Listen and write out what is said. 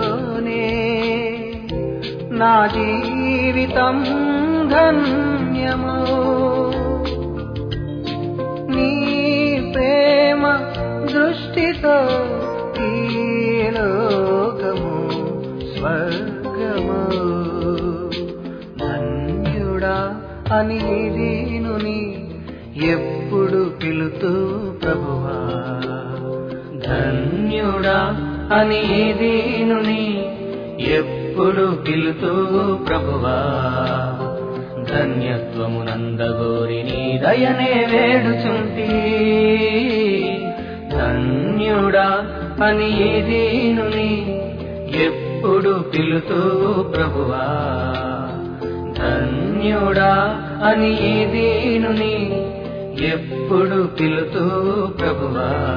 నీలోనే నా జీవితం ధన్యము నీ ప్రేమ దృష్టితో ఈ లోకము స్వర్గము ధన్యుడా అని దీనుని ఎప్పుడు పిలుతూ ప్రభువా ధన్యుడా అని దీనుని ఎప్పుడు పిలుతూ ప్రభువా ధన్యత్వము నందగోరి నీ దయనే వేడుచుంటి ధన్యుడా అని దీనుని ఎప్పుడు పిలుతూ ప్రభువా ధన్యుడా అని దీనుని ఎప్పుడు పిలుతూ ప్రభువా